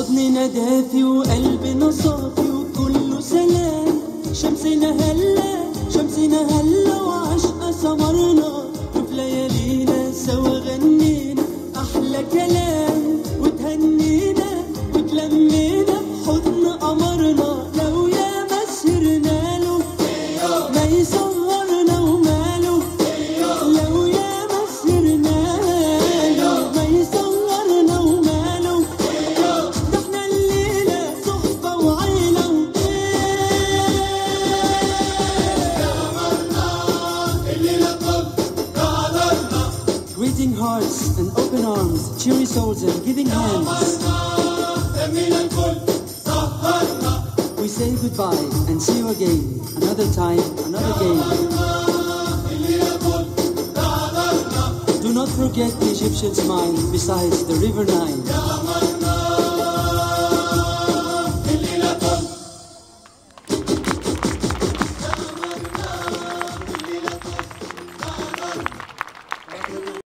حضننا دافي وقلبنا صافي وكله سلام شمسنا هلا شمسنا هلا وعشقة سمرنا وفي ليالينا سوا غنينا أحلى كلام وتهنينا وتلمينا بحضن قمرنا لو يا ما سهرنا له ما يصغرنا وماله لو يا ما سهرنا له ما يصغرنا وماله ده احنا الليلة صحبة وعيلة Greeting hearts and open arms, cheery souls and giving hands. We say goodbye and see you again. Another time, another game. Do not forget the Egyptian smile besides the river Nile.